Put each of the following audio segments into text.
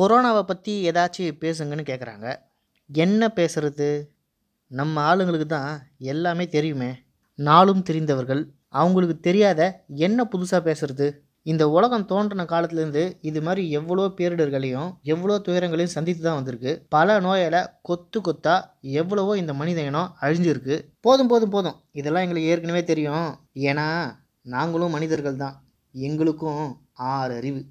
கொரோனாவை பற்றி ஏதாச்சும் பேசுங்கன்னு கேட்குறாங்க என்ன பேசுறது நம்ம ஆளுங்களுக்கு தான் எல்லாமே தெரியுமே நாளும் தெரிந்தவர்கள் அவங்களுக்கு தெரியாத என்ன புதுசாக பேசுறது இந்த உலகம் தோன்றின காலத்துலேருந்து இது மாதிரி எவ்வளோ பேரிடர்களையும் எவ்வளோ துயரங்களையும் சந்தித்து தான் வந்திருக்கு பல நோயால் கொத்து கொத்தா எவ்வளவோ இந்த மனித இனம் அழிஞ்சிருக்கு போதும் போதும் போதும் இதெல்லாம் எங்களுக்கு ஏற்கனவே தெரியும் ஏன்னா நாங்களும் மனிதர்கள் தான் எங்களுக்கும் ஆறு அறிவு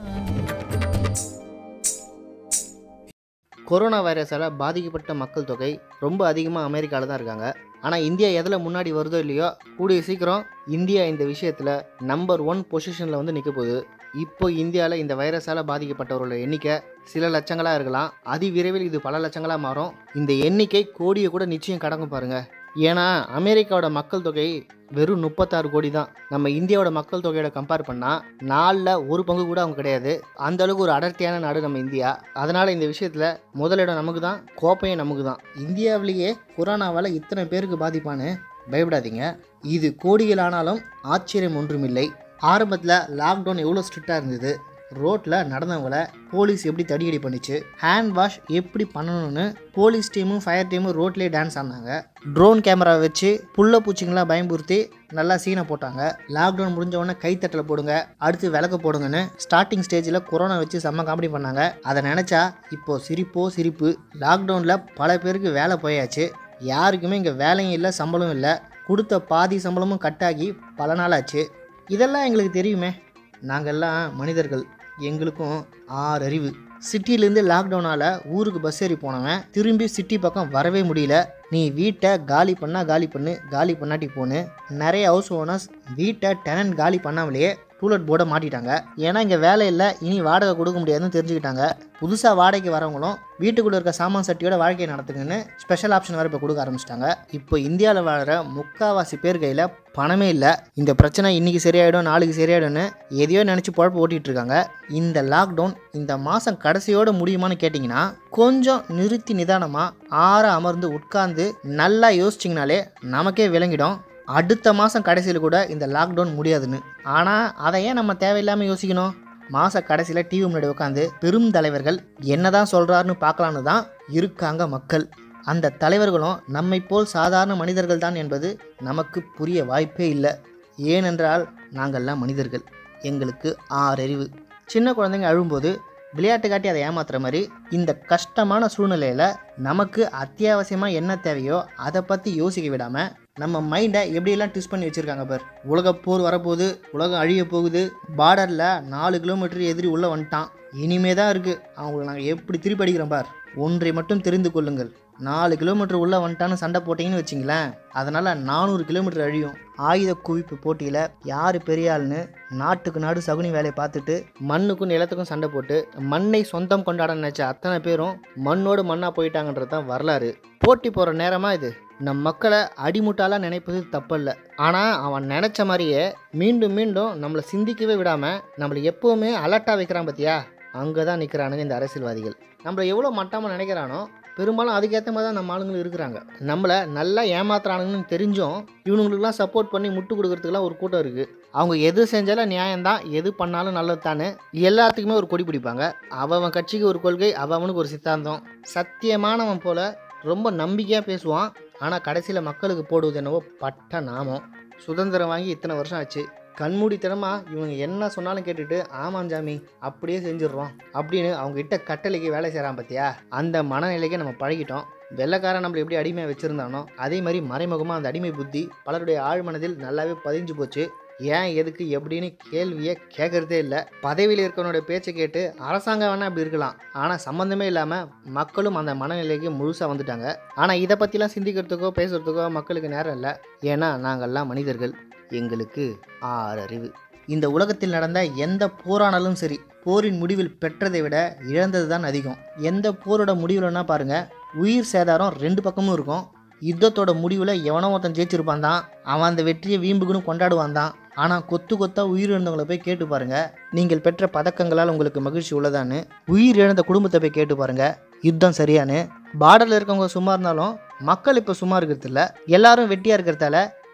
கொரோனா வைரஸால் பாதிக்கப்பட்ட மக்கள் தொகை ரொம்ப அதிகமாக அமெரிக்காவில் தான் இருக்காங்க ஆனால் இந்தியா எதில் முன்னாடி வருதோ இல்லையோ கூடிய சீக்கிரம் இந்தியா இந்த விஷயத்தில் நம்பர் ஒன் பொசிஷனில் வந்து நிற்க போகுது இப்போ இந்தியாவில் இந்த வைரஸால் பாதிக்கப்பட்டவர்களோட எண்ணிக்கை சில லட்சங்களாக இருக்கலாம் அதிவிரைவில் இது பல லட்சங்களாக மாறும் இந்த எண்ணிக்கை கோடியை கூட நிச்சயம் கடக்கும் பாருங்க ஏன்னா அமெரிக்காவோட மக்கள் தொகை வெறும் முப்பத்தாறு கோடி தான் நம்ம இந்தியாவோட மக்கள் தொகையோட கம்பேர் பண்ணால் நாலில் ஒரு பங்கு கூட அவங்க கிடையாது அந்த அளவுக்கு ஒரு அடர்த்தியான நாடு நம்ம இந்தியா அதனால் இந்த விஷயத்தில் முதலிடம் நமக்கு தான் கோப்பையும் நமக்கு தான் இந்தியாவிலேயே கொரோனாவால் இத்தனை பேருக்கு பாதிப்பான்னு பயப்படாதீங்க இது கோடிகள் ஆனாலும் ஆச்சரியம் ஒன்றுமில்லை ஆரம்பத்தில் லாக்டவுன் எவ்வளோ ஸ்ட்ரிக்டாக இருந்தது ரோட்டில் நடந்தவங்கள போலீஸ் எப்படி தடியடி பண்ணிச்சு ஹேண்ட் வாஷ் எப்படி பண்ணணும்னு போலீஸ் டீமும் ஃபயர் டீமும் ரோட்லேயே டான்ஸ் ஆடினாங்க ட்ரோன் கேமரா வச்சு புள்ள பூச்சிங்களாம் பயம்புறுத்தி நல்லா சீனை போட்டாங்க லாக்டவுன் முடிஞ்ச உடனே கைத்தட்டல போடுங்க அடுத்து விளக்கு போடுங்கன்னு ஸ்டார்டிங் ஸ்டேஜில் கொரோனா வச்சு செம்ம காமெடி பண்ணாங்க அதை நினச்சா இப்போ சிரிப்போ சிரிப்பு லாக்டவுனில் பல பேருக்கு வேலை போயாச்சு யாருக்குமே இங்கே வேலையும் இல்லை சம்பளம் இல்லை கொடுத்த பாதி சம்பளமும் கட்டாகி பல நாள் ஆச்சு இதெல்லாம் எங்களுக்கு தெரியுமே நாங்கள்லாம் மனிதர்கள் எங்களுக்கும் ஆறு அறிவு சிட்டிலேருந்து லாக்டவுனால் ஊருக்கு பஸ் ஏறி போனவன் திரும்பி சிட்டி பக்கம் வரவே முடியல நீ வீட்டை காலி பண்ணால் காலி பண்ணு காலி பண்ணாட்டி போன்னு நிறைய ஹவுஸ் ஓனர்ஸ் வீட்டை டெனன்ட் காலி பண்ணாமலேயே டூலெட் போர்டை மாட்டிட்டாங்க ஏன்னா இங்கே வேலை இல்லை இனி வாடகை கொடுக்க முடியாதுன்னு தெரிஞ்சுக்கிட்டாங்க புதுசாக வாடகைக்கு வரவங்களும் வீட்டுக்குள்ளே இருக்க சாமான் சட்டியோட வாழ்க்கையை நடத்துங்கன்னு ஸ்பெஷல் ஆப்ஷன் வேறு இப்போ கொடுக்க ஆரம்பிச்சிட்டாங்க இப்போ இந்தியாவில் வாழற முக்காவாசி பேர் கையில் பணமே இல்லை இந்த பிரச்சனை இன்றைக்கி சரியாயிடும் நாளைக்கு சரியாயிடும்னு எதையோ நினச்சி குழப்ப ஓட்டிகிட்டு இருக்காங்க இந்த லாக்டவுன் இந்த மாதம் கடைசியோடு முடியுமான்னு கேட்டிங்கன்னா கொஞ்சம் நிறுத்தி நிதானமாக ஆற அமர்ந்து உட்கார்ந்து நல்லா யோசிச்சிங்கனாலே நமக்கே விளங்கிடும் அடுத்த மாதம் கடைசியில் கூட இந்த லாக்டவுன் முடியாதுன்னு ஆனால் அதை ஏன் நம்ம தேவையில்லாமல் யோசிக்கணும் மாத கடைசியில் டிவி முன்னாடி உட்காந்து பெரும் தலைவர்கள் என்னதான் சொல்கிறாருன்னு பார்க்கலான்னு தான் இருக்காங்க மக்கள் அந்த தலைவர்களும் நம்மை போல் சாதாரண மனிதர்கள் தான் என்பது நமக்கு புரிய வாய்ப்பே இல்லை ஏனென்றால் நாங்கள்லாம் மனிதர்கள் எங்களுக்கு ஆறறிவு சின்ன குழந்தைங்க அழும்போது விளையாட்டு காட்டி அதை ஏமாத்துற மாதிரி இந்த கஷ்டமான சூழ்நிலையில் நமக்கு அத்தியாவசியமாக என்ன தேவையோ அதை பற்றி யோசிக்க விடாமல் நம்ம மைண்டை எப்படியெல்லாம் ட்விஸ்ட் பண்ணி வச்சுருக்காங்க பார் உலக போர் வரப்போகுது உலகம் அழிய போகுது பார்டரில் நாலு கிலோமீட்டர் எதிரி உள்ளே வந்துட்டான் இனிமே தான் இருக்குது அவங்கள நாங்கள் எப்படி திருப்பி அடிக்கிறோம் பார் ஒன்றை மட்டும் தெரிந்து கொள்ளுங்கள் நாலு கிலோமீட்டர் உள்ளே வந்துட்டான்னு சண்டை போட்டிங்கன்னு வச்சிங்களேன் அதனால் நானூறு கிலோமீட்டர் அழியும் ஆயுத குவிப்பு போட்டியில் யார் பெரிய ஆள்னு நாட்டுக்கு நாடு சகுனி வேலையை பார்த்துட்டு மண்ணுக்கும் நிலத்துக்கும் சண்டை போட்டு மண்ணை சொந்தம் கொண்டாட நினச்ச அத்தனை பேரும் மண்ணோடு மண்ணாக போயிட்டாங்கன்றது தான் வரலாறு போட்டி போகிற நேரமாக இது நம் மக்களை அடிமுட்டாலாக நினைப்பது தப்பல்ல ஆனால் அவன் நினச்ச மாதிரியே மீண்டும் மீண்டும் நம்மளை சிந்திக்கவே விடாமல் நம்மளை எப்போவுமே அலர்ட்டாக வைக்கிறான் பார்த்தியா அங்கே தான் நிற்கிறானுங்க இந்த அரசியல்வாதிகள் நம்மளை எவ்வளோ மட்டாமல் நினைக்கிறானோ பெரும்பாலும் அதுக்கேற்ற மாதிரி தான் நம்ம ஆளுங்களும் இருக்கிறாங்க நம்மளை நல்லா ஏமாத்துறானுங்கன்னு தெரிஞ்சும் இவனுங்களுக்குலாம் சப்போர்ட் பண்ணி முட்டு கொடுக்கறதுக்குலாம் ஒரு கூட்டம் இருக்குது அவங்க எது செஞ்சாலும் நியாயம்தான் எது பண்ணாலும் நல்லது தானே எல்லாத்துக்குமே ஒரு கொடி பிடிப்பாங்க அவன் கட்சிக்கு ஒரு கொள்கை அவனுக்கு ஒரு சித்தாந்தம் சத்தியமானவன் போல ரொம்ப நம்பிக்கையாக பேசுவான் ஆனால் கடைசியில் மக்களுக்கு போடுவது என்னவோ பட்ட நாமம் சுதந்திரம் வாங்கி இத்தனை வருஷம் ஆச்சு கண்மூடித்தனமாக இவங்க என்ன சொன்னாலும் கேட்டுட்டு ஆமாம் ஜாமி அப்படியே செஞ்சிடுறோம் அப்படின்னு அவங்க கிட்ட கட்டளைக்கு வேலை செய்கிறான் பார்த்தியா அந்த மனநிலைக்கு நம்ம பழகிட்டோம் வெள்ளைக்காரன் நம்மளை எப்படி அடிமையாக வச்சுருந்தானோ அதே மாதிரி மறைமுகமாக அந்த அடிமை புத்தி பலருடைய ஆழ்மனதில் நல்லாவே பதிஞ்சு போச்சு ஏன் எதுக்கு எப்படின்னு கேள்வியை கேட்குறதே இல்லை பதவியில் இருக்கவனோட பேச்சை கேட்டு அரசாங்கம் வேணால் அப்படி இருக்கலாம் ஆனால் சம்மந்தமே இல்லாமல் மக்களும் அந்த மனநிலைக்கு முழுசாக வந்துட்டாங்க ஆனால் இதை பற்றிலாம் சிந்திக்கிறதுக்கோ பேசுகிறதுக்கோ மக்களுக்கு நேரம் இல்லை ஏன்னா நாங்கள்லாம் மனிதர்கள் எங்களுக்கு ஆறறிவு இந்த உலகத்தில் நடந்த எந்த போரானாலும் சரி போரின் முடிவில் பெற்றதை விட இழந்தது தான் அதிகம் எந்த போரோட முடிவுலன்னா பாருங்க உயிர் சேதாரம் ரெண்டு பக்கமும் இருக்கும் யுத்தத்தோட முடிவில் எவனோ ஒருத்தன் ஜெயிச்சிருப்பான் தான் அவன் அந்த வெற்றியை வீம்புக்குன்னு கொண்டாடுவான் தான் ஆனால் கொத்து கொத்தா உயிர் இழந்தவங்களை போய் கேட்டு பாருங்க நீங்கள் பெற்ற பதக்கங்களால் உங்களுக்கு மகிழ்ச்சி உள்ளதான்னு உயிர் இழந்த குடும்பத்தை போய் கேட்டு பாருங்க யுத்தம் சரியான்னு பார்டரில் இருக்கவங்க சும்மா இருந்தாலும் மக்கள் இப்போ சும்மா இருக்கிறது இல்ல எல்லாரும் வெட்டியாக இருக்கிறதால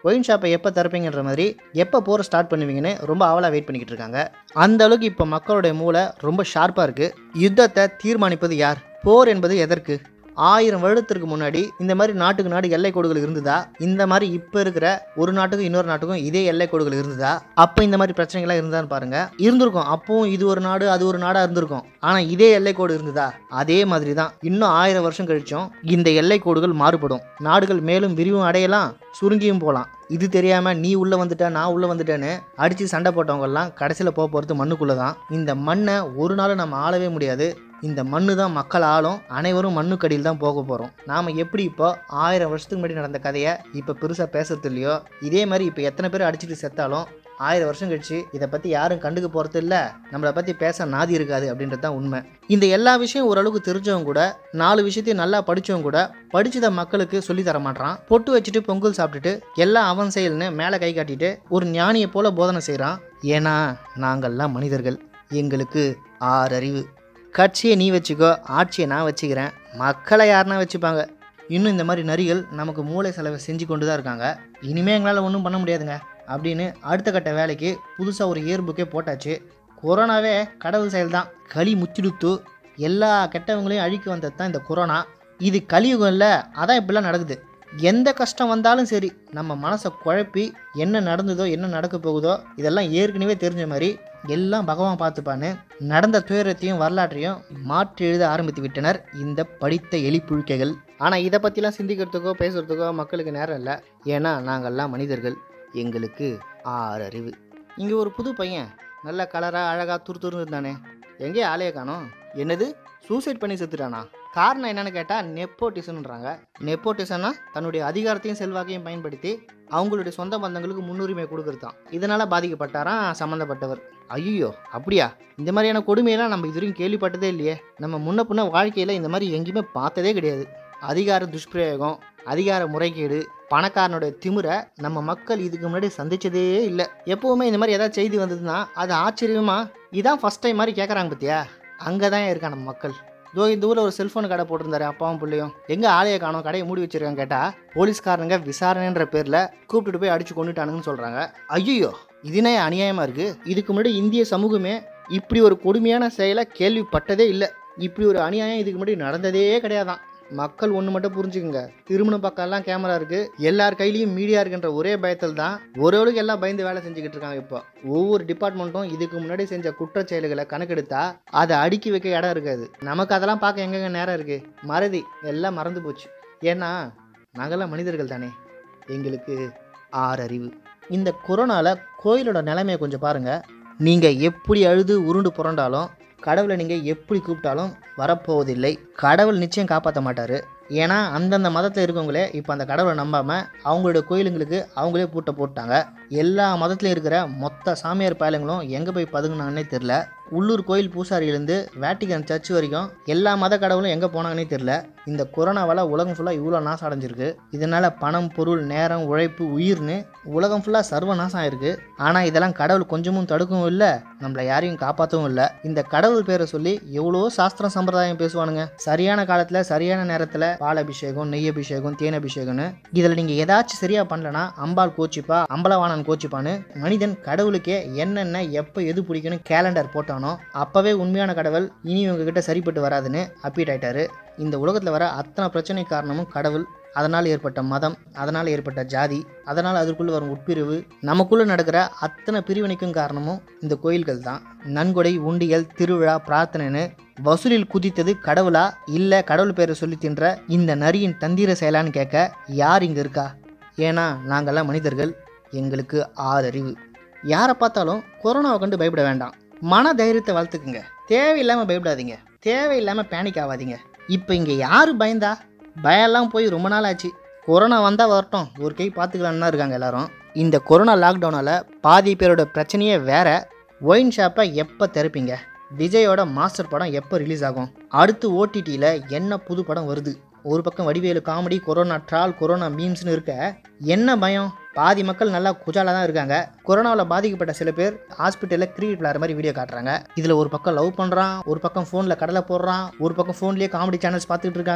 ஒயின் ஷாப்பை எப்போ திறப்பீங்கன்ற மாதிரி எப்போ போகிற ஸ்டார்ட் பண்ணுவீங்கன்னு ரொம்ப ஆவலாக வெயிட் பண்ணிக்கிட்டு இருக்காங்க அந்த அளவுக்கு இப்போ மக்களுடைய மூளை ரொம்ப ஷார்ப்பாக இருக்குது யுத்தத்தை தீர்மானிப்பது யார் போர் என்பது எதற்கு ஆயிரம் வருடத்திற்கு முன்னாடி இந்த மாதிரி நாட்டுக்கு நாடு எல்லை கோடுகள் இருந்ததா இந்த மாதிரி இப்போ இருக்கிற ஒரு நாட்டுக்கும் இன்னொரு நாட்டுக்கும் இதே எல்லை கோடுகள் இருந்ததா அப்போ இந்த மாதிரி பிரச்சனைகள்லாம் இருந்தான்னு பாருங்க இருந்திருக்கும் அப்பவும் இது ஒரு நாடு அது ஒரு நாடாக இருந்திருக்கும் ஆனால் இதே எல்லை கோடு இருந்ததா அதே மாதிரி தான் இன்னும் ஆயிரம் வருஷம் கழிச்சும் இந்த எல்லை கோடுகள் மாறுபடும் நாடுகள் மேலும் விரிவும் அடையலாம் சுருங்கியும் போகலாம் இது தெரியாம நீ உள்ள வந்துட்ட நான் உள்ள வந்துட்டேன்னு அடிச்சு சண்டை போட்டவங்க எல்லாம் கடைசியில் போக போகிறது மண்ணுக்குள்ள தான் இந்த மண்ணை ஒரு நாள் நம்ம ஆளவே முடியாது இந்த மண்ணு தான் மக்கள் ஆளும் அனைவரும் மண்ணுக்கடியில் தான் போக போகிறோம் நாம் எப்படி இப்போ ஆயிரம் வருஷத்துக்கு முன்னாடி நடந்த கதையை இப்போ பெருசாக பேசுறது இல்லையோ இதே மாதிரி இப்போ எத்தனை பேர் அடிச்சுட்டு செத்தாலும் ஆயிரம் வருஷம் கழிச்சு இதை பற்றி யாரும் கண்டுக்க போகிறது இல்லை நம்மளை பற்றி பேச நாதி இருக்காது அப்படின்றது தான் உண்மை இந்த எல்லா விஷயம் ஓரளவுக்கு தெரிஞ்சவங்க கூட நாலு விஷயத்தையும் நல்லா படித்தவங்க கூட படிச்சத மக்களுக்கு சொல்லி தர மாட்டான் பொட்டு வச்சுட்டு பொங்கல் சாப்பிட்டுட்டு எல்லாம் அவன் செயல்னு மேலே கை காட்டிட்டு ஒரு ஞானியை போல போதனை செய்கிறான் ஏன்னா நாங்கள்லாம் மனிதர்கள் எங்களுக்கு ஆறறிவு கட்சியை நீ வச்சுக்கோ ஆட்சியை நான் வச்சுக்கிறேன் மக்களை யாருன்னா வச்சுப்பாங்க இன்னும் இந்த மாதிரி நரிகள் நமக்கு மூளை செலவை செஞ்சு கொண்டு தான் இருக்காங்க இனிமேல் எங்களால் ஒன்றும் பண்ண முடியாதுங்க அப்படின்னு அடுத்த கட்ட வேலைக்கு புதுசாக ஒரு இயர் புக்கே போட்டாச்சு கொரோனாவே கடவுள் செயல் தான் களி முச்சிடுத்து எல்லா கெட்டவங்களையும் அழிக்க வந்தது தான் இந்த கொரோனா இது கலியுகம் இல்லை அதான் இப்படிலாம் நடக்குது எந்த கஷ்டம் வந்தாலும் சரி நம்ம மனசை குழப்பி என்ன நடந்ததோ என்ன நடக்க போகுதோ இதெல்லாம் ஏற்கனவே தெரிஞ்ச மாதிரி எல்லாம் பகவான் பார்த்துப்பான்னு நடந்த துயரத்தையும் வரலாற்றையும் மாற்றி எழுத ஆரம்பித்து விட்டனர் இந்த படித்த எலிப்புழுக்கைகள் ஆனால் இதை பற்றிலாம் சிந்திக்கிறதுக்கோ பேசுகிறதுக்கோ மக்களுக்கு நேரம் இல்லை ஏன்னா நாங்கள்லாம் மனிதர்கள் எங்களுக்கு ஆறறிவு இங்கே ஒரு புது பையன் நல்ல கலராக அழகாக துரு துரு இருந்தானே எங்கே ஆளைய காணோம் என்னது சூசைட் பண்ணி செத்துட்டானா காரணம் என்னன்னு கேட்டால் நெப்போட்டிசன்ன்றாங்க நெப்போட்டிசன்னா தன்னுடைய அதிகாரத்தையும் செல்வாக்கையும் பயன்படுத்தி அவங்களுடைய சொந்த பந்தங்களுக்கு முன்னுரிமை கொடுக்கறதான் இதனால் பாதிக்கப்பட்டாராம் சம்மந்தப்பட்டவர் ஐயோ அப்படியா இந்த மாதிரியான கொடுமையெல்லாம் நம்ம இது வரைக்கும் கேள்விப்பட்டதே இல்லையே நம்ம முன்ன பின்ன வாழ்க்கையில் இந்த மாதிரி எங்கேயுமே பார்த்ததே கிடையாது அதிகார துஷ்பிரயோகம் அதிகார முறைகேடு பணக்காரனுடைய திமிரை நம்ம மக்கள் இதுக்கு முன்னாடி சந்திச்சதே இல்லை எப்போவுமே இந்த மாதிரி ஏதாவது செய்தி வந்ததுன்னா அது ஆச்சரியமா இதான் ஃபஸ்ட் டைம் மாதிரி கேட்குறாங்க பத்தியா அங்கே தான் இருக்கா நம்ம மக்கள் இதோ இந்த ஊரில் ஒரு செல்ஃபோன் கடை போட்டிருந்தாரு அப்பாவும் பிள்ளையும் எங்கே ஆலய காணோம் கடையை மூடி வச்சிருக்காங்க கேட்டால் போலீஸ்காரங்க விசாரணைன்ற பேரில் கூப்பிட்டுட்டு போய் அடிச்சு கொண்டுட்டானுங்கன்னு சொல்கிறாங்க ஐயோ இதுனே அநியாயமாக இருக்குது இதுக்கு முன்னாடி இந்திய சமூகமே இப்படி ஒரு கொடுமையான செயலை கேள்விப்பட்டதே இல்லை இப்படி ஒரு அநியாயம் இதுக்கு முன்னாடி நடந்ததே கிடையாதான் மக்கள் ஒன்று மட்டும் புரிஞ்சுக்குங்க திருமண பக்கம்லாம் கேமரா இருக்கு எல்லார் கையிலயும் மீடியா இருக்குன்ற ஒரே பயத்தில் தான் ஓரளவுக்கு எல்லாம் பயந்து வேலை செஞ்சுக்கிட்டு இருக்காங்க இப்போ ஒவ்வொரு டிபார்ட்மெண்ட்டும் இதுக்கு முன்னாடி செஞ்ச குற்றச் செயல்களை கணக்கெடுத்தா அதை அடுக்கி வைக்க இடம் இருக்காது நமக்கு அதெல்லாம் பார்க்க எங்கெங்க நேரம் இருக்கு மறதி எல்லாம் மறந்து போச்சு ஏன்னா நாங்கெல்லாம் மனிதர்கள் தானே எங்களுக்கு ஆறறிவு இந்த கொரோனாவில் கோயிலோட நிலைமையை கொஞ்சம் பாருங்கள் நீங்கள் எப்படி அழுது உருண்டு புரண்டாலும் கடவுளை நீங்கள் எப்படி கூப்பிட்டாலும் வரப்போவதில்லை கடவுள் நிச்சயம் காப்பாற்ற மாட்டார் ஏன்னா அந்தந்த மதத்தில் இருக்கவங்களே இப்போ அந்த கடவுளை நம்பாமல் அவங்களோட கோயிலுங்களுக்கு அவங்களே பூட்டை போட்டாங்க எல்லா மதத்துலையும் இருக்கிற மொத்த சாமியார் பயலுங்களும் எங்கே போய் பதுங்கினாங்கன்னே தெரில உள்ளூர் கோயில் பூசாரியிலேருந்து வேட்டிகன் சர்ச் வரைக்கும் எல்லா மத கடவுளும் எங்கே போனாங்கன்னே தெரில இந்த கொரோனாவால் உலகம் ஃபுல்லாக இவ்வளோ நாசம் அடைஞ்சிருக்கு இதனால் பணம் பொருள் நேரம் உழைப்பு உயிர்னு உலகம் ஃபுல்லாக சர்வ நாசம் ஆயிருக்கு ஆனால் இதெல்லாம் கடவுள் கொஞ்சமும் தடுக்கவும் இல்லை நம்மளை யாரையும் காப்பாற்றவும் இல்லை இந்த கடவுள் பேரை சொல்லி எவ்வளோ சாஸ்திரம் சம்பிரதாயம் பேசுவானுங்க சரியான காலத்தில் சரியான நேரத்தில் பால் அபிஷேகம் நெய் அபிஷேகம் தேன் அபிஷேகம்னு இதில் நீங்கள் ஏதாச்சும் சரியாக பண்ணலனா அம்பாள் கோச்சிப்பா அம்பலவாணன் கோச்சிப்பான்னு மனிதன் கடவுளுக்கே என்னென்ன எப்போ எது பிடிக்கணும் கேலண்டர் போட்டானோ அப்போவே உண்மையான கடவுள் இனி உங்ககிட்ட சரிப்பட்டு வராதுன்னு அப்பீட் ஆயிட்டாரு இந்த உலகத்தில் வர அத்தனை பிரச்சனை காரணமும் கடவுள் அதனால் ஏற்பட்ட மதம் அதனால் ஏற்பட்ட ஜாதி அதனால் அதற்குள்ள வரும் உட்பிரிவு நமக்குள்ளே நடக்கிற அத்தனை பிரிவினைக்கும் காரணமும் இந்த கோயில்கள் தான் நன்கொடை உண்டியல் திருவிழா பிரார்த்தனைன்னு வசூலில் குதித்தது கடவுளா இல்லை கடவுள் பேரை சொல்லி தின்ற இந்த நரியின் தந்திர செயலான்னு கேட்க யார் இங்கே இருக்கா ஏன்னா நாங்கள்லாம் மனிதர்கள் எங்களுக்கு ஆறறிவு யாரை பார்த்தாலும் கொரோனாவை கண்டு பயப்பட வேண்டாம் மன தைரியத்தை வளர்த்துக்குங்க தேவையில்லாமல் பயப்படாதீங்க தேவையில்லாமல் பேனிக் ஆகாதீங்க இப்போ இங்கே யார் பயந்தா பயம்லாம் போய் ரொம்ப நாள் ஆச்சு கொரோனா வந்தால் வரட்டும் ஒரு கை பார்த்துக்கலான்னு இருக்காங்க எல்லாரும் இந்த கொரோனா லாக்டவுனால் பாதி பேரோட பிரச்சனையே வேற ஒயின் ஷாப்பை எப்போ திறப்பீங்க விஜயோட மாஸ்டர் படம் எப்போ ரிலீஸ் ஆகும் அடுத்து ஓடிடியில் என்ன புது படம் வருது ஒரு பக்கம் Vadivelu comedy corona troll corona மீம்ஸ்னு இருக்க என்ன பயம் பாதி மக்கள் நல்லா குஜாலாக தான் இருக்காங்க கொரோனாவில் பாதிக்கப்பட்ட சில பேர் ஹாஸ்பிட்டலில் கிரிக்கெட் விளையாடுற மாதிரி வீடியோ காட்டுறாங்க இதில் ஒரு பக்கம் லவ் பண்ணுறான் ஒரு பக்கம் ஃபோனில் கடலை போடுறான் ஒரு பக்கம் ஃபோன்லேயே காமெடி சேனல்ஸ் பார்த்துட்டு இருக்காங்க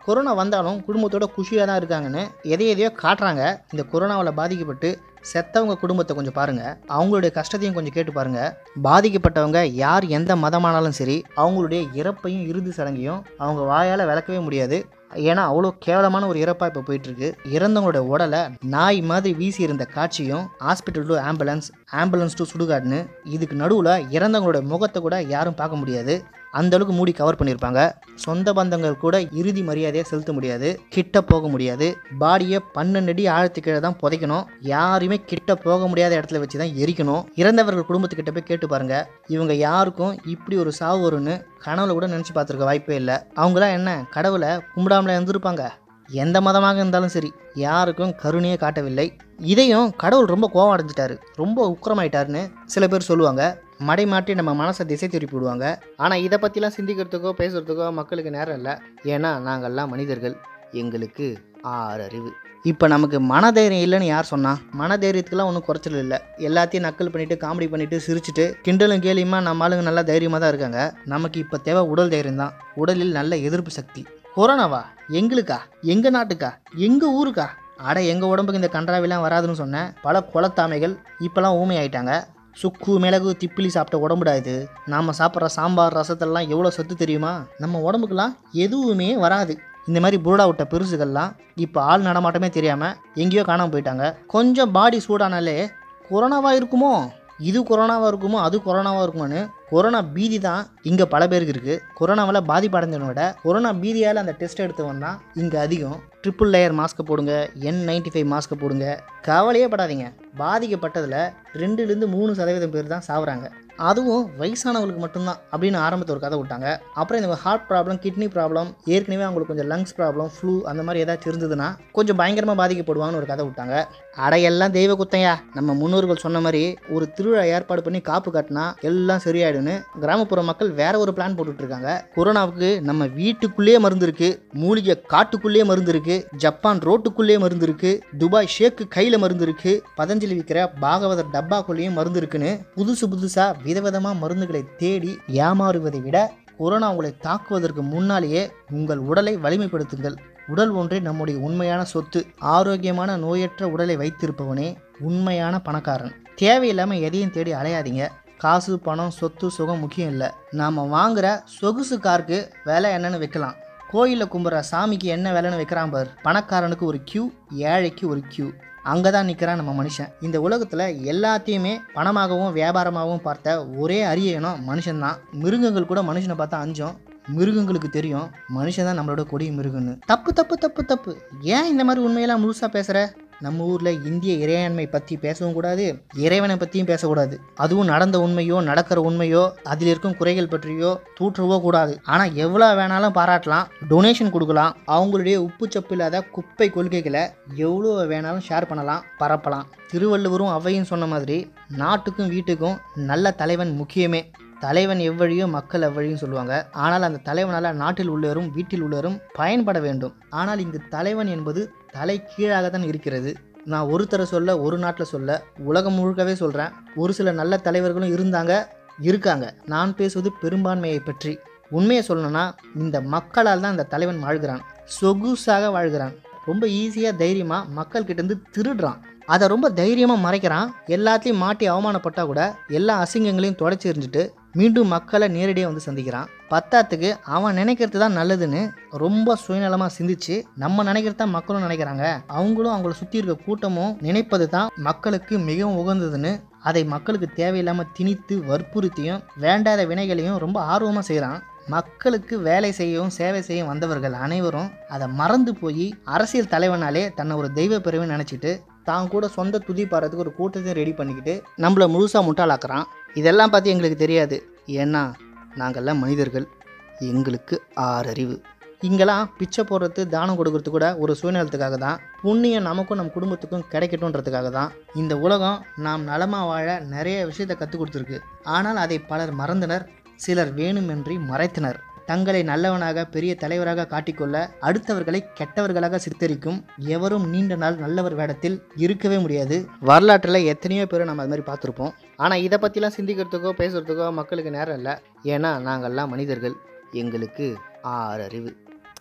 கொரோனா வந்தாலும் குடும்பத்தோட குஷியாக தான் இருக்காங்கன்னு எதை எதையோ காட்டுறாங்க இந்த கொரோனாவில் பாதிக்கப்பட்டு செத்தவங்க குடும்பத்தை கொஞ்சம் பாருங்க அவங்களுடைய கஷ்டத்தையும் கொஞ்சம் கேட்டு பாருங்க பாதிக்கப்பட்டவங்க யார் எந்த மதமானாலும் சரி அவங்களுடைய இறப்பையும் இறுதி சடங்கையும் அவங்க வாயால் விளக்கவே முடியாது ஏன்னா அவ்வளோ கேவலமான ஒரு இறப்பாக இப்போ போயிட்டுருக்கு இறந்தவங்களோட உடலை நாய் மாதிரி வீசி இருந்த காட்சியும் hospital to ambulance ambulance to சுடுகாடுன்னு இதுக்கு நடுவில் இறந்தவங்களோட முகத்தை கூட யாரும் பார்க்க முடியாது அந்த அளவுக்கு மூடி கவர் பண்ணியிருப்பாங்க சொந்த பந்தங்கள் கூட இறுதி மரியாதையை செலுத்த முடியாது கிட்ட போக முடியாது பாடியை பன்னெண்டு அடி ஆழத்துக்கு கீழே தான் புதைக்கணும் யாருமே கிட்ட போக முடியாத இடத்துல வச்சு தான் எரிக்கணும் இறந்தவர்கள் குடும்பத்துக்கிட்ட போய் கேட்டு பாருங்க இவங்க யாருக்கும் இப்படி ஒரு சாவு வரும்னு கனவுல கூட நினச்சி பார்த்துருக்க வாய்ப்பே இல்லை அவங்களாம் என்ன கடவுளை கும்பிடாமல இருந்திருப்பாங்க எந்த மதமாக இருந்தாலும் சரி யாருக்கும் கருணையே காட்டவில்லை இதையும் கடவுள் ரொம்ப கோவம் அடைஞ்சிட்டாரு ரொம்ப உக்கிரமாயிட்டாருன்னு சில பேர் சொல்லுவாங்க மடை மாற்றி நம்ம மனசை திசை திருப்பி விடுவாங்க ஆனால் இதை பற்றிலாம் சிந்திக்கிறதுக்கோ பேசுகிறதுக்கோ மக்களுக்கு நேரம் இல்லை ஏன்னா நாங்கள்லாம் மனிதர்கள் எங்களுக்கு ஆறு அறிவு இப்போ நமக்கு மனதைரியம் இல்லைன்னு யார் சொன்னா மனதைரியத்துக்குலாம் ஒன்றும் குறைச்சல் இல்லை எல்லாத்தையும் நக்கல் பண்ணிட்டு காமெடி பண்ணிட்டு சிரிச்சிட்டு கிண்டலும் கேலியுமா நம்ம ஆளுங்க நல்லா தைரியமாக தான் இருக்காங்க நமக்கு இப்போ தேவை உடல் தைரியம் தான் உடலில் நல்ல எதிர்ப்பு சக்தி கொரோனாவா எங்களுக்கா எங்கள் நாட்டுக்கா எங்கள் ஊருக்கா அட எங்கள் உடம்புக்கு இந்த கன்றாவிலாம் வராதுன்னு சொன்னேன் பல குலத்தாமைகள் இப்போலாம் ஊமை ஆயிட்டாங்க சுக்கு மிளகு திப்பிலி சாப்பிட்ட உடம்புடா இது நாம் சாப்பிட்ற சாம்பார் ரசத்தெல்லாம் எவ்வளோ சத்து தெரியுமா நம்ம உடம்புக்கெல்லாம் எதுவுமே வராது இந்த மாதிரி புருடா விட்ட பெருசுகள்லாம் இப்போ ஆள் நடமாட்டமே தெரியாமல் எங்கேயோ காணாமல் போயிட்டாங்க கொஞ்சம் பாடி சூடானாலே கொரோனாவாக இருக்குமோ இது கொரோனாவாக இருக்குமோ அது கொரோனாவாக இருக்குமோன்னு கொரோனா பீதி தான் இங்கே பல பேருக்கு இருக்குது கொரோனாவால் பாதிப்படைஞ்சவனை விட கொரோனா பீதியால் அந்த டெஸ்ட் எடுத்தவன் தான் இங்கே அதிகம் ட்ரிபிள் லேயர் மாஸ்க்கை போடுங்க என் நைன்டி ஃபைவ் மாஸ்க்கை போடுங்க கவலையே படாதீங்க பாதிக்கப்பட்டதில் ரெண்டுலேருந்து மூணு சதவீதம் பேர் தான் சாவுறாங்க அதுவும் வயசானவங்களுக்கு மட்டும்தான் அப்படின்னு ஆரம்பத்தில் ஒரு கதை விட்டாங்க அப்புறம் இந்த ஹார்ட் ப்ராப்ளம் கிட்னி ப்ராப்ளம் ஏற்கனவே அவங்களுக்கு கொஞ்சம் லங்ஸ் ப்ராப்ளம் ஃப்ளூ அந்த மாதிரி ஏதாச்சும் இருந்ததுன்னா கொஞ்சம் பயங்கரமாக பாதிக்கப்படுவாங்கன்னு ஒரு கதை விட்டாங்க அடையெல்லாம் தெய்வ குத்தையா நம்ம முன்னோர்கள் சொன்ன மாதிரி ஒரு திருவிழா ஏற்பாடு பண்ணி காப்பு கட்டினா எல்லாம் சரியாயிடும்னு கிராமப்புற மக்கள் வேற ஒரு பிளான் போட்டுட்டு இருக்காங்க கொரோனாவுக்கு நம்ம வீட்டுக்குள்ளேயே மருந்து இருக்கு மூலிகை காட்டுக்குள்ளேயே மருந்து இருக்கு ஜப்பான் ரோட்டுக்குள்ளேயே மருந்து இருக்கு துபாய் ஷேக்கு கையில மருந்து இருக்கு பதஞ்சலி விற்கிற பாகவதர் டப்பாக்குள்ளேயும் மருந்து இருக்குன்னு புதுசு புதுசா விதவிதமா மருந்துகளை தேடி ஏமாறுவதை விட கொரோனா உங்களை தாக்குவதற்கு முன்னாலேயே உங்கள் உடலை வலிமைப்படுத்துங்கள் உடல் ஒன்றே நம்முடைய உண்மையான சொத்து ஆரோக்கியமான நோயற்ற உடலை வைத்திருப்பவனே உண்மையான பணக்காரன் தேவையில்லாமல் எதையும் தேடி அலையாதீங்க காசு பணம் சொத்து சுகம் முக்கியம் இல்லை நாம் வாங்குற சொகுசு காருக்கு விலை என்னன்னு வைக்கலாம் கோயிலில் கும்புற சாமிக்கு என்ன விலைன்னு வைக்கிறான் பார் பணக்காரனுக்கு ஒரு கியூ ஏழைக்கு ஒரு கியூ அங்கே தான் நிற்கிறான் நம்ம மனுஷன் இந்த உலகத்தில் எல்லாத்தையுமே பணமாகவும் வியாபாரமாகவும் பார்த்த ஒரே அரிய இனம் மனுஷன்தான் மிருகங்கள் கூட மனுஷனை பார்த்தா அஞ்சும் மிருகங்களுக்கு தெரியும் மனுஷன் தான் நம்மளோட கொடிய மிருகன்னு தப்பு தப்பு தப்பு தப்பு ஏன் இந்த மாதிரி உண்மையெல்லாம் முழுசாக பேசுகிற நம்ம ஊரில் இந்திய இறையாண்மை பற்றி பேசவும் கூடாது இறைவனை பற்றியும் பேசக்கூடாது அதுவும் நடந்த உண்மையோ நடக்கிற உண்மையோ அதில் இருக்கும் குறைகள் பற்றியோ தூற்றவோ கூடாது ஆனால் எவ்வளோ வேணாலும் பாராட்டலாம் டொனேஷன் கொடுக்கலாம் அவங்களுடைய உப்புச்சப்பு இல்லாத குப்பை கொள்கைகளை எவ்வளோ வேணாலும் ஷேர் பண்ணலாம் பரப்பலாம் திருவள்ளுவரும் அவையும் சொன்ன மாதிரி நாட்டுக்கும் வீட்டுக்கும் நல்ல தலைவன் முக்கியமே தலைவன் எவ்வழியோ மக்கள் எவ்வழியும் சொல்லுவாங்க ஆனால் அந்த தலைவனால் நாட்டில் உள்ளவரும் வீட்டில் உள்ளவரும் பயன்பட வேண்டும் ஆனால் இங்கு தலைவன் என்பது தலை கீழாக தான் இருக்கிறது நான் ஒருத்தரை சொல்ல ஒரு நாட்டில் சொல்ல உலகம் முழுக்கவே சொல்கிறேன் ஒரு சில நல்ல தலைவர்களும் இருந்தாங்க இருக்காங்க நான் பேசுவது பெரும்பான்மையை பற்றி உண்மையை சொல்லணும்னா இந்த மக்களால் தான் இந்த தலைவன் வாழ்கிறான் சொகுசாக வாழ்கிறான் ரொம்ப ஈஸியாக தைரியமாக மக்கள்கிட்டேருந்து திருடுறான் அதை ரொம்ப தைரியமாக மறைக்கிறான் எல்லாத்தையும் மாட்டி அவமானப்பட்டால் கூட எல்லா அசிங்கங்களையும் தொடச்சி எறிஞ்சிட்டு மீண்டும் மக்களை நேரடியாக வந்து சந்திக்கிறான் பத்தாத்துக்கு அவன் நினைக்கிறது தான் நல்லதுன்னு ரொம்ப சுயநலமாக சிந்திச்சு நம்ம நினைக்கிறது தான் மக்களும் நினைக்கிறாங்க அவங்களும் அவங்கள சுற்றி இருக்க கூட்டமும் நினைப்பது தான் மக்களுக்கு மிகவும் உகந்ததுன்னு அதை மக்களுக்கு தேவையில்லாமல் திணித்து வற்புறுத்தியும் வேண்டாத வினைகளையும் ரொம்ப ஆர்வமாக செய்கிறான் மக்களுக்கு வேலை செய்யவும் சேவை செய்ய வந்தவர்கள் அனைவரும் அதை மறந்து போய் அரசியல் தலைவனாலே தன்னை ஒரு தெய்வ பிறவை நினச்சிட்டு தான் கூட சொந்த துதி பாடுறதுக்கு ஒரு கூட்டத்தையும் ரெடி பண்ணிக்கிட்டு நம்மளை முழுசாக முட்டாளாக்குறான் இதெல்லாம் பார்த்து எங்களுக்கு தெரியாது ஏன்னா நாங்கள்லாம் மனிதர்கள் எங்களுக்கு ஆறறிவு இங்கெல்லாம் பிச்சை போடுறது தானம் கொடுக்கறது கூட ஒரு சுயநலத்துக்காக தான் புண்ணியம் நமக்கும் நம் குடும்பத்துக்கும் கிடைக்கட்டும்ன்றதுக்காக தான் இந்த உலகம் நாம் நலமாக வாழ நிறைய விஷயத்தை கற்றுக் கொடுத்துருக்கு ஆனால் அதை பலர் மறந்தனர் சிலர் வேணுமென்றி மறைத்தனர் தங்களை நல்லவனாக பெரிய தலைவராக காட்டிக்கொள்ள அடுத்தவர்களை கெட்டவர்களாக சித்தரிக்கும் எவரும் நீண்ட நாள் நல்லவர் வேடத்தில் இருக்கவே முடியாது வரலாற்றில் எத்தனையோ பேர் நம்ம அது மாதிரி பார்த்துருப்போம் ஆனால் இதை பற்றிலாம் சிந்திக்கிறதுக்கோ பேசுகிறதுக்கோ மக்களுக்கு நேரம் இல்லை ஏன்னா நாங்கள்லாம் மனிதர்கள் எங்களுக்கு ஆறு அறிவு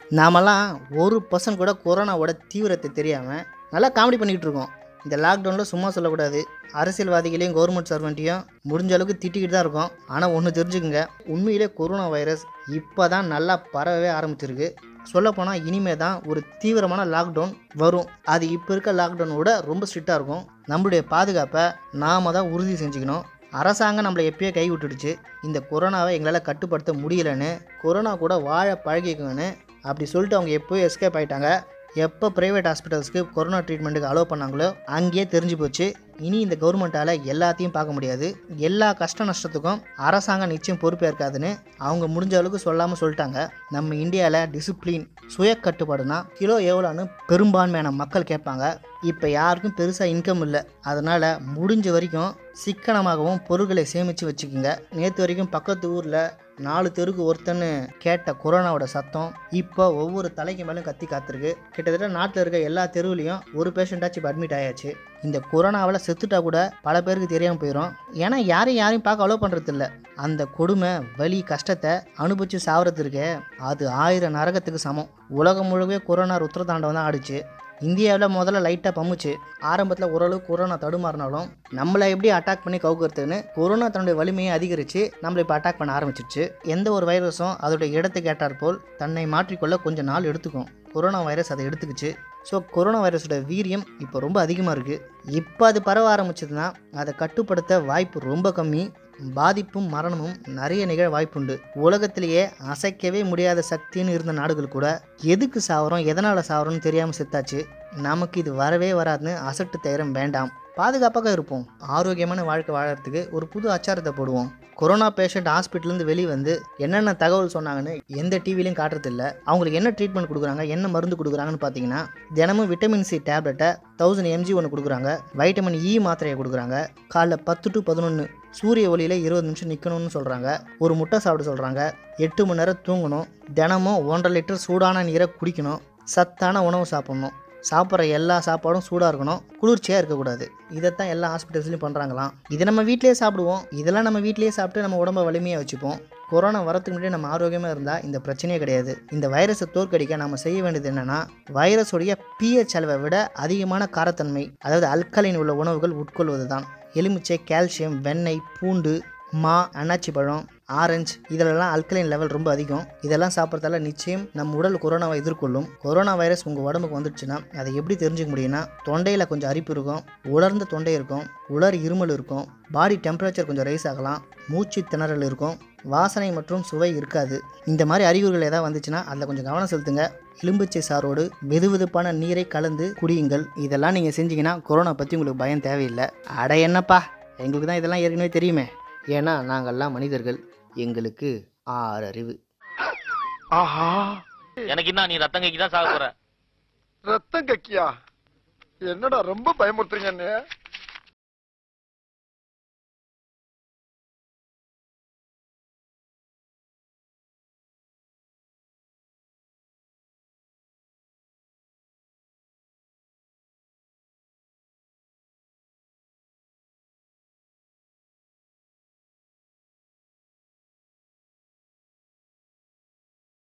நாமெல்லாம் ஒரு பர்சன்ட் கூட கொரோனாவோட தீவிரத்தை தெரியாமல் நல்லா காமெடி பண்ணிக்கிட்டு இருக்கோம் இந்த லாக்டவுனில் சும்மா சொல்லக்கூடாது அரசியல்வாதிகளையும் கவர்மெண்ட் சர்வெண்ட்டையும் முடிஞ்ச அளவுக்கு திட்டிக்கிட்டு தான் இருக்கோம் ஆனால் ஒன்று தெரிஞ்சுக்குங்க உண்மையிலே கொரோனா வைரஸ் இப்போ தான் நல்லா பரவவே ஆரம்பிச்சிருக்கு சொல்லப்போனால் இனிமே தான் ஒரு தீவிரமான லாக்டவுன் வரும் அது இப்போ இருக்க லாக்டவுனோட ரொம்ப ஸ்ட்ரிக்டாக இருக்கும் நம்மளுடைய பாதுகாப்பை நாம தான் உறுதி செஞ்சுக்கணும் அரசாங்கம் நம்மளை எப்பயோ கை விட்டுடுச்சு இந்த கொரோனாவை எங்களால் கட்டுப்படுத்த முடியலன்னு கொரோனா கூட வாழ பழகிக்கோங்கன்னு அப்படி சொல்லிட்டு அவங்க எப்போயோ எஸ்கேப் ஆயிட்டாங்க எப்போ ப்ரைவேட் ஹாஸ்பிட்டல்ஸ்க்கு கொரோனா ட்ரீட்மெண்ட்டுக்கு அலோவ் பண்ணாங்களோ அங்கேயே தெரிஞ்சு போச்சு இனி இந்த கவர்மெண்ட்டால் எல்லாத்தையும் பார்க்க முடியாது எல்லா கஷ்ட நஷ்டத்துக்கும் அரசாங்கம் நிச்சயம் பொறுப்பேற்காதுன்னு அவங்க முடிஞ்ச அளவுக்கு சொல்லாமல் சொல்லிட்டாங்க நம்ம இந்தியாவில் டிசிப்ளின் சுய கட்டுப்பாடுனா கிலோ எவ்வளோன்னு பெரும்பான்மையான மக்கள் கேட்பாங்க இப்போ யாருக்கும் பெருசாக இன்கம் இல்லை அதனால் முடிஞ்ச வரைக்கும் சிக்கனமாகவும் பொருட்களை சேமித்து வச்சுக்கோங்க நேற்று வரைக்கும் பக்கத்து ஊரில் நாலு தெருக்கு ஒருத்தன்னு கேட்ட கொரோனாவோட சத்தம் இப்போ ஒவ்வொரு தலைக்கு மேலும் கத்தி காத்திருக்கு கிட்டத்தட்ட நாட்டில் இருக்க எல்லா தெருவுலையும் ஒரு பேஷண்ட்டாச்சும் இப்போ அட்மிட் ஆயாச்சு இந்த கொரோனாவில் செத்துட்டா கூட பல பேருக்கு தெரியாமல் போயிடும் ஏன்னா யாரையும் யாரையும் பார்க்க அலோவ் பண்ணுறது இல்லை அந்த கொடுமை வலி கஷ்டத்தை அனுபவிச்சு சாவறது இருக்கே அது ஆயிரம் நரகத்துக்கு சமம் உலகம் முழுவே கொரோனா ருத்ரதாண்டவம் தான் ஆடிச்சு இந்தியாவில் முதல்ல லைட்டாக பம்முச்சு ஆரம்பத்தில் ஓரளவு கொரோனா தடுமாறினாலும் நம்மளை எப்படி அட்டாக் பண்ணி கவுக்கிறதுன்னு கொரோனா தன்னுடைய வலிமையை அதிகரித்து நம்மளை இப்போ அட்டாக் பண்ண ஆரம்பிச்சிருச்சு எந்த ஒரு வைரஸும் அதோடைய இடத்துக்கு ஏற்றாற்போல் தன்னை மாற்றிக்கொள்ள கொஞ்சம் நாள் எடுத்துக்கும் கொரோனா வைரஸ் அதை எடுத்துக்கிச்சு ஸோ கொரோனா வைரஸோட வீரியம் இப்போ ரொம்ப அதிகமாக இருக்குது இப்போ அது பரவ ஆரம்பிச்சதுன்னா அதை கட்டுப்படுத்த வாய்ப்பு ரொம்ப கம்மி பாதிப்பும் மரணமும் நிறைய நிகழ வாய்ப்புண்டு உலகத்திலேயே அசைக்கவே முடியாத சக்தின்னு இருந்த நாடுகள் கூட எதுக்கு சாவறோம் எதனால் சாவறோம்னு தெரியாமல் செத்தாச்சு நமக்கு இது வரவே வராதுன்னு அசட்டு தைரம் வேண்டாம் பாதுகாப்பாக இருப்போம் ஆரோக்கியமான வாழ்க்கை வாழறதுக்கு ஒரு புது அச்சாரத்தை போடுவோம் கொரோனா பேஷண்ட் ஹாஸ்பிட்டல்லேருந்து வெளியே வந்து என்னென்ன தகவல் சொன்னாங்கன்னு எந்த டிவிலையும் காட்டுறதில்ல அவங்களுக்கு என்ன ட்ரீட்மெண்ட் கொடுக்குறாங்க என்ன மருந்து கொடுக்குறாங்கன்னு பார்த்தீங்கன்னா தினமும் விட்டமின் சி டேப்லெட்டை தௌசண்ட் எம்ஜி ஒன்று கொடுக்குறாங்க வைட்டமின் இ மாத்திரையை கொடுக்குறாங்க காலைல பத்து டு பதினொன்று சூரிய ஒளியில் இருபது நிமிஷம் நிற்கணும்னு சொல்கிறாங்க ஒரு முட்டை சாப்பிட சொல்கிறாங்க எட்டு மணி நேரம் தூங்கணும் தினமும் ஒன்றரை லிட்டர் சூடான நீரை குடிக்கணும் சத்தான உணவு சாப்பிட்ணும் சாப்பிட்ற எல்லா சாப்பாடும் சூடாக இருக்கணும் குளிர்ச்சியாக இருக்கக்கூடாது இதைத்தான் எல்லா ஹாஸ்பிட்டல்ஸ்லையும் பண்ணுறாங்களாம் இதை நம்ம வீட்டிலேயே சாப்பிடுவோம் இதெல்லாம் நம்ம வீட்டிலேயே சாப்பிட்டு நம்ம உடம்ப வலிமையாக வச்சுப்போம் கொரோனா வரத்துக்கு முன்னாடி நம்ம ஆரோக்கியமாக இருந்தால் இந்த பிரச்சனையே கிடையாது இந்த வைரஸை தோற்கடிக்க நம்ம செய்ய வேண்டியது என்னென்னா வைரஸுடைய பிஹெச் அளவை விட அதிகமான காரத்தன்மை அதாவது அல்கலைன் உள்ள உணவுகள் உட்கொள்வது தான் எலுமிச்சை கால்சியம் வெண்ணெய் பூண்டு மா அன்னாச்சி பழம் ஆரஞ்சு இதிலெல்லாம் அல்கலைன் லெவல் ரொம்ப அதிகம் இதெல்லாம் சாப்பிட்றதால நிச்சயம் நம் உடல் கொரோனாவை எதிர்கொள்ளும் கொரோனா வைரஸ் உங்கள் உடம்புக்கு வந்துடுச்சுன்னா அதை எப்படி தெரிஞ்சுக்க முடியும்னா தொண்டையில் கொஞ்சம் அரிப்பு இருக்கும் உலர்ந்த தொண்டை இருக்கும் உலர் இருமல் இருக்கும் பாடி டெம்பரேச்சர் கொஞ்சம் ரைஸ் ஆகலாம் மூச்சு திணறல் இருக்கும் வாசனை மற்றும் சுவை இருக்காது இந்த மாதிரி அறிகுறிகள் ஏதாவது வந்துச்சுன்னா அதில் கொஞ்சம் கவனம் செலுத்துங்க எலும்புச்சை சாரோடு வெதுவெதுப்பான நீரை கலந்து குடியுங்கள் இதெல்லாம் நீங்கள் செஞ்சீங்கன்னா கொரோனா பற்றி உங்களுக்கு பயம் தேவையில்லை அட என்னப்பா எங்களுக்கு தான் இதெல்லாம் ஏற்கனவே தெரியுமே ஏன்னா நாங்கள்லாம் மனிதர்கள் எங்களுக்கு ஆறு அறிவு ஆஹா எனக்கு என்ன நீ ரத்தம் கைக்கு தான் சாக போற ரத்தம் கக்கியா என்னடா ரொம்ப பயமுறுத்துறீங்க அண்ணே